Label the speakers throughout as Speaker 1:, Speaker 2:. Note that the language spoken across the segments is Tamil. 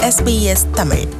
Speaker 1: SBS தமிழ்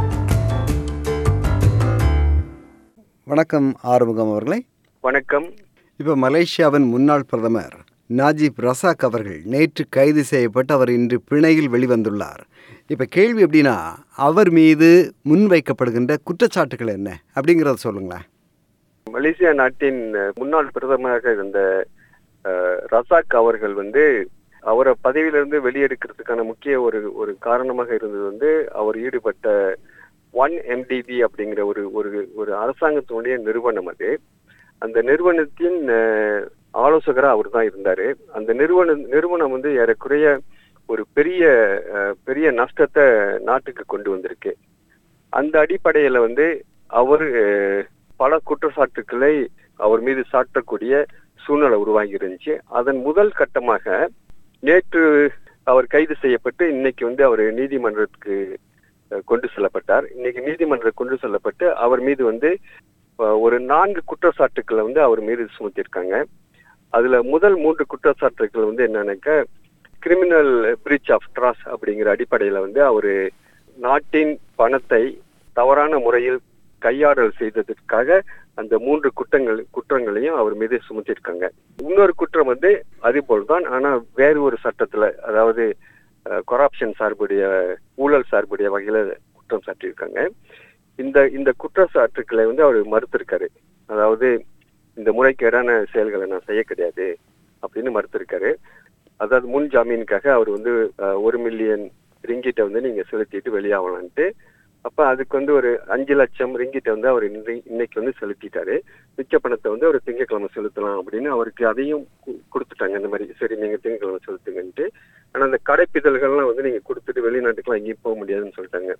Speaker 2: வணக்கம் ஆறுமுகம் அவர்களே
Speaker 3: வணக்கம்
Speaker 2: இப்போ மலேசியாவின் முன்னாள் பிரதமர் நாஜிப் ரசாக் அவர்கள் நேற்று கைது செய்யப்பட்டு அவர் இன்று பிணையில் வெளிவந்துள்ளார் இப்போ கேள்வி எப்படின்னா அவர் மீது முன்வைக்கப்படுகின்ற குற்றச்சாட்டுகள் என்ன அப்படிங்கிறத சொல்லுங்களேன்
Speaker 3: மலேசியா நாட்டின் அஹ், முன்னாள் பிரதமராக இருந்த அஹ், ரசாக் அவர்கள் வந்து அவரை பதவியிலிருந்து வெளியெடுக்கிறதுக்கான முக்கிய ஒரு ஒரு காரணமாக இருந்தது வந்து அவர் ஈடுபட்ட ஒன் எம்டிபி அப்படிங்கிற ஒரு ஒரு ஒரு அரசாங்கத்தினுடைய நிறுவனம் அது அந்த நிறுவனத்தின் அஹ், ஆலோசகரா அவர் தான் இருந்தாரு அந்த நிறுவன நிறுவனம் வந்து ஏறக்குறைய ஒரு பெரிய அஹ், பெரிய நஷ்டத்தை நாட்டுக்கு கொண்டு வந்திருக்கு அந்த அடிப்படையில வந்து அவர் அஹ், பல குற்றச்சாட்டுக்களை அவர் மீது சாட்டக்கூடிய சூழ்நிலை உருவாகி இருந்துச்சு அதன் முதல் கட்டமாக நேற்று அவர் கைது செய்யப்பட்டு இன்னைக்கு வந்து அவர் நீதிமன்றத்துக்கு அஹ், கொண்டு செல்லப்பட்டார் இன்னைக்கு நீதிமன்றம் கொண்டு செல்லப்பட்டு அவர் மீது வந்து அஹ், ஒரு நான்கு குற்றச்சாட்டுக்களை வந்து அவர் மீது சுமத்திருக்காங்க அதுல முதல் மூன்று குற்றச்சாட்டுகள் வந்து என்னன்னாக்க கிரிமினல் பிரீச் ஆஃப் ட்ராஸ் அப்படிங்கிற அடிப்படையில வந்து அவரு நாட்டின் பணத்தை தவறான முறையில் கையாடல் செய்ததற்காக அந்த மூன்று குற்றங்கள் குற்றங்களையும் அவர் மீது சுமத்திருக்காங்க இன்னொரு குற்றம் வந்து அதே போல்தான் ஆனா வேறு ஒரு சட்டத்துல அதாவது கொரப்ஷன் சார்புடைய ஊழல் சார்புடைய வகையில குற்றம் சாட்டியிருக்காங்க இந்த இந்த குற்றச்சாட்டுக்களை வந்து அவர் மறுத்திருக்காரு அதாவது இந்த முறைகேடான செயல்களை நான் செய்ய கிடையாது அப்படின்னு மறுத்திருக்காரு அதாவது முன் ஜாமீனுக்காக அவர் வந்து அஹ், ஒரு மில்லியன் ரிங்கிட்ட வந்து நீங்க செலுத்திட்டு வெளியாகலான்ட்டு அப்ப அதுக்கு வந்து ஒரு அஞ்சு லட்சம் ரிங்கிட்ட வந்து அவர் இன்னை- இன்னைக்கு வந்து செலுத்திட்டாரு மிச்ச பணத்தை வந்து அவர் திங்கட்கிழமை செலுத்தலாம் அப்படின்னு அவருக்கு அதையும் கு- கொடுத்துட்டாங்க இந்த மாதிரி சரி நீங்க திங்கட்கிழமை செலுத்துங்கன்ட்டு ஆனா அந்த கடைப்பிதழ்கள்லாம் வந்து நீங்க கொடுத்துட்டு வெளிநாட்டுக்குலாம் எங்கேயும் போக முடியாதுன்னு சொல்லிட்டாங்க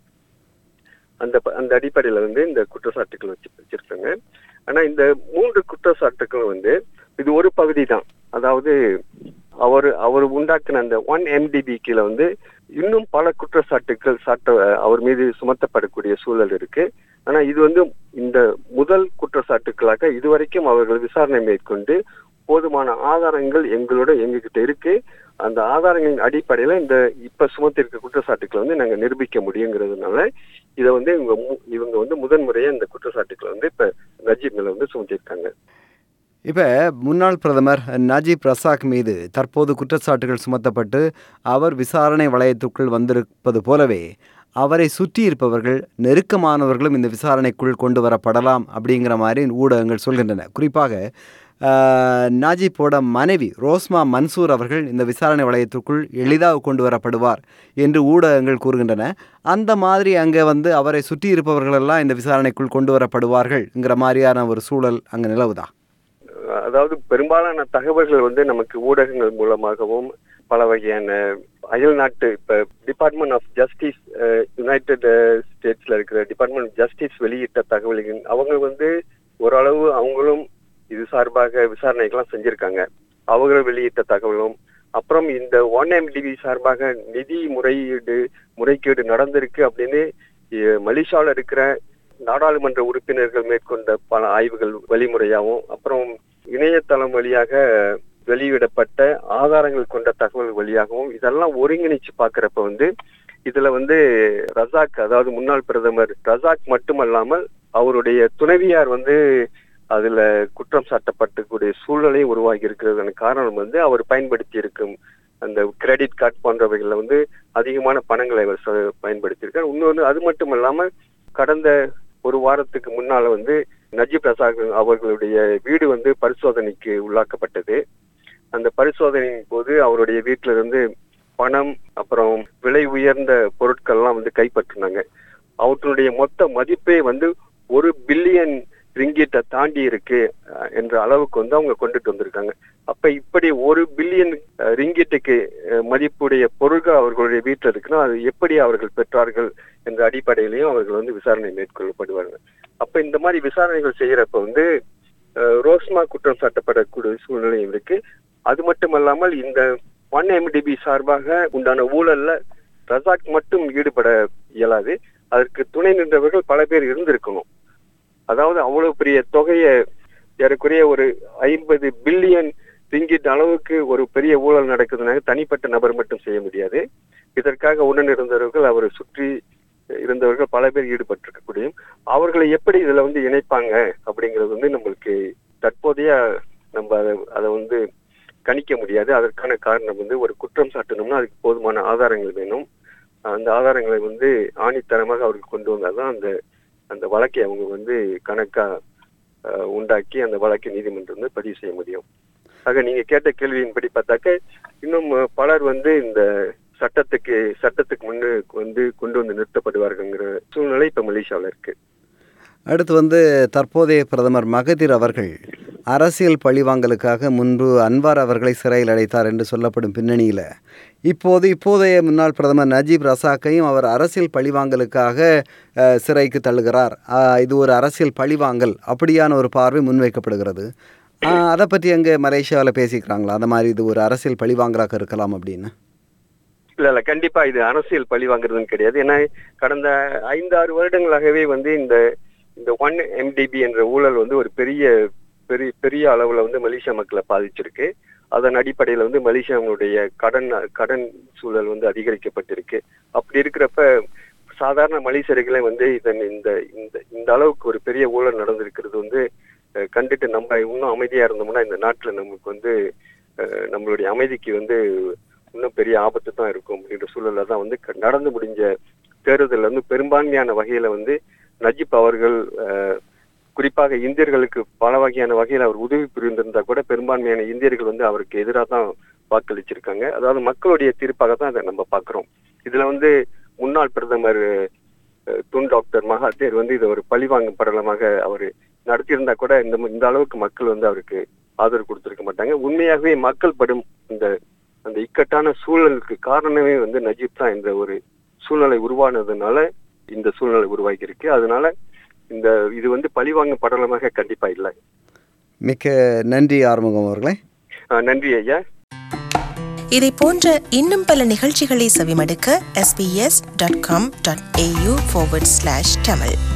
Speaker 3: அந்த ப- அந்த அடிப்படையில வந்து இந்த குற்றச்சாட்டுகள் வச்சு வச்சிருக்காங்க ஆனா இந்த மூன்று குற்றச்சாட்டுகளும் வந்து இது ஒரு பகுதி தான் அதாவது அவர் அவர் உண்டாக்குன அந்த ஒன் எம்டிபி கீழே வந்து இன்னும் பல குற்றச்சாட்டுகள் சாட்ட அவர் மீது சுமத்தப்படக்கூடிய சூழல் இருக்கு ஆனா இது வந்து இந்த முதல் குற்றச்சாட்டுக்களாக இதுவரைக்கும் அவர்கள் விசாரணை மேற்கொண்டு போதுமான ஆதாரங்கள் எங்களோட எங்ககிட்ட இருக்கு அந்த ஆதாரங்களின் அடிப்படையில இந்த இப்ப சுமத்திருக்க குற்றச்சாட்டுக்களை வந்து நாங்க நிரூபிக்க முடியுங்கிறதுனால இதை வந்து இவங்க மு- இவங்க வந்து முதன்முறையா இந்த குற்றச்சாட்டுக்களை வந்து இப்ப நஜீப் மேல வந்து சுமத்திருக்காங்க
Speaker 2: இப்போ முன்னாள் பிரதமர் நஜீப் ரசாக் மீது தற்போது குற்றச்சாட்டுகள் சுமத்தப்பட்டு அவர் விசாரணை வளையத்துக்குள் வந்திருப்பது போலவே அவரை சுற்றி இருப்பவர்கள் நெருக்கமானவர்களும் இந்த விசாரணைக்குள் கொண்டு வரப்படலாம் அப்படிங்கிற மாதிரி ஊடகங்கள் சொல்கின்றன குறிப்பாக ஆஹ், நாஜிப்போட மனைவி ரோஸ்மா மன்சூர் அவர்கள் இந்த விசாரணை வளையத்திற்குள் எளிதாக கொண்டு வரப்படுவார் என்று ஊடகங்கள் கூறுகின்றன அந்த மாதிரி அங்கே வந்து அவரை சுற்றி இருப்பவர்களெல்லாம் இந்த விசாரணைக்குள் கொண்டு வரப்படுவார்கள்ங்கிற மாதிரியான ஒரு சூழல் அங்கே நிலவுதா
Speaker 3: அதாவது பெரும்பாலான தகவல்கள் வந்து நமக்கு ஊடகங்கள் மூலமாகவும் பல வகையான அயல் நாட்டு இப்ப டிபார்ட்மெண்ட் ஆஃப் ஜஸ்டிஸ் யுனைடெட் ஸ்டேட்ஸ்ல இருக்கிற டிபார்ட்மெண்ட் ஆஃப் ஜஸ்டிஸ் வெளியிட்ட தகவல்கள் அவங்க வந்து ஓரளவு அவங்களும் இது சார்பாக விசாரணைகள்லாம் செஞ்சிருக்காங்க அவங்க வெளியிட்ட தகவலும் அப்புறம் இந்த ஒன் எம்டிபி சார்பாக நிதி முறையீடு முறைகேடு நடந்திருக்கு அப்படின்னு இ- மலேசியால இருக்கிற நாடாளுமன்ற உறுப்பினர்கள் மேற்கொண்ட பல ஆய்வுகள் வழிமுறையாகவும் அப்புறம் இணையதளம் வழியாக வெளியிடப்பட்ட ஆதாரங்கள் கொண்ட தகவல் வழியாகவும் இதெல்லாம் ஒருங்கிணைச்சு பார்க்கறப்ப வந்து இதுல வந்து ரசாக் அதாவது முன்னாள் பிரதமர் ரசாக் மட்டுமல்லாமல் அவருடைய துணைவியார் வந்து அதுல குற்றம் சாட்டப்பட்டக்கூடிய சூழ்நிலை உருவாகி இருக்கிறதுக்கான காரணம் வந்து அவர் பயன்படுத்தி இருக்கும் அந்த கிரெடிட் கார்டு போன்றவைகள்ல வந்து அதிகமான பணங்களை அவர் செ- பயன்படுத்தியிருக்கார் இன்னொன்று அது மட்டும் இல்லாம கடந்த ஒரு வாரத்துக்கு முன்னால வந்து நஜீப் ரசாக் அவர்களுடைய வீடு வந்து பரிசோதனைக்கு உள்ளாக்கப்பட்டது அந்த பரிசோதனையின் போது அவருடைய வீட்டில இருந்து பணம் அப்புறம் விலை உயர்ந்த பொருட்கள்லாம் வந்து கைப்பற்றினாங்க அவற்றுடைய மொத்த மதிப்பே வந்து ஒரு பில்லியன் ரிங்கிட்ட தாண்டி இருக்கு அஹ், என்ற அளவுக்கு வந்து அவங்க கொண்டுட்டு வந்திருக்காங்க அப்ப இப்படி ஒரு பில்லியன் ரிங்கிட்டுக்கு அஹ், மதிப்புடைய பொருட்கள் அவர்களுடைய வீட்டில் இருக்குன்னா அது எப்படி அவர்கள் பெற்றார்கள் என்ற அடிப்படையிலையும் அவர்கள் வந்து விசாரணை மேற்கொள்ளப்படுவார்கள் அப்ப இந்த மாதிரி விசாரணைகள் செய்யறப்ப வந்து அஹ், ரோஸ்மா குற்றம் சாட்டப்படக்கூடிய சூழ்நிலையும் இருக்கு அது மட்டுமல்லாமல் இந்த ஒன் எம்டிபி சார்பாக உண்டான ஊழல்ல ரசாக் மட்டும் ஈடுபட இயலாது அதற்கு துணை நின்றவர்கள் பல பேர் இருந்திருக்கணும் அதாவது அவ்வளவு பெரிய தொகையை ஏறக்குறைய ஒரு ஐம்பது பில்லியன் ரிங்கிட் அளவுக்கு ஒரு பெரிய ஊழல் நடக்குதுனாக்க தனிப்பட்ட நபர் மட்டும் செய்ய முடியாது இதற்காக உடன் இருந்தவர்கள் அவரை சுற்றி இருந்தவர்கள் பல பேர் ஈடுபட்டிருக்கக்கூடியும் அவர்களை எப்படி இதுல வந்து இணைப்பாங்க அப்படிங்கிறது வந்து நம்மளுக்கு தற்போதைய நம்ம அதை அதை வந்து கணிக்க முடியாது அதற்கான காரணம் வந்து ஒரு குற்றம் சாட்டணும்னா அதுக்கு போதுமான ஆதாரங்கள் வேணும் அந்த ஆதாரங்களை வந்து ஆணித்தரமாக அவருக்கு கொண்டு வந்தாதான் அந்த அந்த வழக்கை அவங்க வந்து கணக்கா அஹ், உண்டாக்கி அந்த வழக்கை நீதிமன்றம் வந்து பதிவு செய்ய முடியும் ஆக நீங்க கேட்ட கேள்வியின்படி பார்த்தாக்க இன்னும் அஹ், பலர் வந்து இந்த சட்டத்துக்கு சட்டத்துக்கு முன்னு வந்து கொண்டு வந்து நிறுத்தப்படுவார்கள்ங்கிற சூழ்நிலை இப்ப மலேசியாவில் இருக்கு
Speaker 2: அடுத்து வந்து தற்போதைய பிரதமர் மகதிர் அவர்கள் அரசியல் பழிவாங்கலுக்காக முன்பு அன்வார் அவர்களை சிறையில் அடைத்தார் என்று சொல்லப்படும் பின்னணியில் இப்போது இப்போதைய முன்னாள் பிரதமர் நஜீப் ரசாக்கையும் அவர் அரசியல் பழிவாங்கலுக்காக அஹ், சிறைக்கு தள்ளுகிறார் அஹ், இது ஒரு அரசியல் பழிவாங்கல் அப்படியான ஒரு பார்வை முன்வைக்கப்படுகிறது அஹ், அதை பற்றி அங்கே மலேசியாவில் பேசிக்கிறாங்களா அந்த மாதிரி இது ஒரு அரசியல் பழிவாங்கலாக இருக்கலாம் அப்படின்னு
Speaker 3: இல்ல இல்ல கண்டிப்பா இது அரசியல் பழி வாங்குறதுன்னு கிடையாது ஏன்னா கடந்த ஐந்து ஆறு வருடங்களாகவே வந்து இந்த இந்த ஒன் எம்டிபி என்ற ஊழல் வந்து ஒரு பெரிய பெரிய பெரிய அளவுல வந்து மலேசியா மக்களை பாதிச்சிருக்கு அதன் அடிப்படையில வந்து மலேசியாவுடைய கடன் கடன் சூழல் வந்து அதிகரிக்கப்பட்டிருக்கு அப்படி இருக்கிறப்ப சாதாரண மலேசியர்களே வந்து இதன் இந்த இந்த இந்த அளவுக்கு ஒரு பெரிய ஊழல் நடந்திருக்கிறது வந்து அஹ், கண்டுட்டு நம்ம இன்னும் அமைதியா இருந்தோம்னா இந்த நாட்டுல நமக்கு வந்து அஹ், நம்மளுடைய அமைதிக்கு வந்து இன்னும் பெரிய ஆபத்து தான் இருக்கும் அப்படின்ற சூழல்ல தான் வந்து க- நடந்து முடிஞ்ச தேர்தல்ல வந்து பெரும்பான்மையான வகையில வந்து நஜீப் அவர்கள் அஹ், குறிப்பாக இந்தியர்களுக்கு பல வகையான வகையில் அவர் உதவி புரிந்திருந்தா கூட பெரும்பான்மையான இந்தியர்கள் வந்து அவருக்கு எதிராக தான் வாக்களிச்சிருக்காங்க அதாவது மக்களுடைய தீர்ப்பாக தான் அதை நம்ம பார்க்கிறோம் இதுல வந்து முன்னாள் பிரதமர் அஹ், துன் டாக்டர் மகாதேர் வந்து இதை ஒரு பழிவாங்கும் படலமாக அவர் நடத்தியிருந்தா கூட இந்த இந்த அளவுக்கு மக்கள் வந்து அவருக்கு ஆதரவு கொடுத்திருக்க மாட்டாங்க உண்மையாகவே மக்கள் படும் இந்த அந்த இக்கட்டான சூழலுக்கு காரணமே வந்து நஜீப் தான் என்ற ஒரு சூழ்நிலை உருவானதுனால இந்த சூழ்நிலை உருவாகி இருக்கு அதனால இந்த இது வந்து பழிவாங்க படலமாக கண்டிப்பா இல்லை
Speaker 2: மிக்க நன்றி ஆறுமுகம் அவர்களே
Speaker 3: அஹ் நன்றி ஐயா
Speaker 1: இதை போன்ற இன்னும் பல நிகழ்ச்சிகளை செவிமடுக்க sbs.com.au forward slash tamil